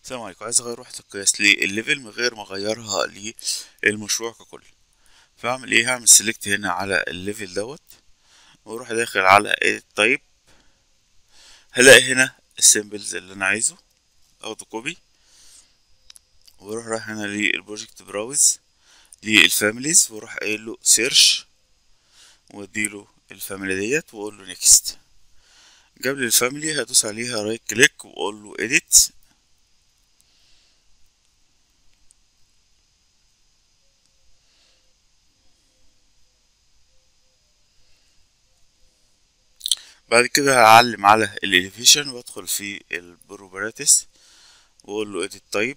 السلام عليكم عايز اغير وحدة القياس للليفل من غير ما اغيرها للمشروع ككل فاعمل ايه هعمل سيلكت هنا على الليفل دوت واروح داخل على التايب هلاقي هنا السيمبلز اللي انا عايزه اخده كوبي واروح رايح هنا للبروجكت براوز للفاميليز واروح قايل له سيرش واديله الفاميلي ديت واقول له نيكست جاب لي الفاميلي هدوس عليها رايت كليك واقول له اديت بعد كده هعلم على الاليفيشن وادخل في البروبراتس واقول له edit type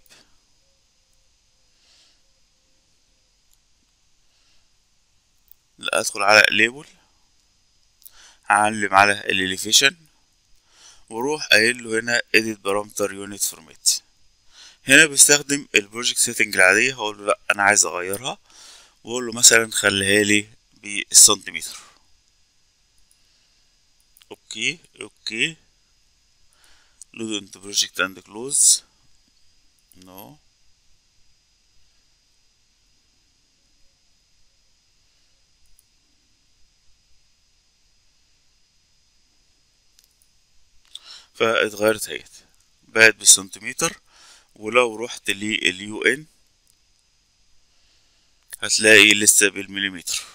لا ادخل على label هعلم على الاليفيشن واروح قايل له هنا edit parameter unit format هنا بستخدم البروجكت سيتنج العادية هقول له لا انا عايز اغيرها واقول له مثلا خليها لي بالسنتيمتر اوكي اوكي لود انت بروجكت اند كلوز نو فاتغيرت اهيت بقت بالسنتيمتر ولو رحت لليو ان هتلاقي لسه بالمليمتر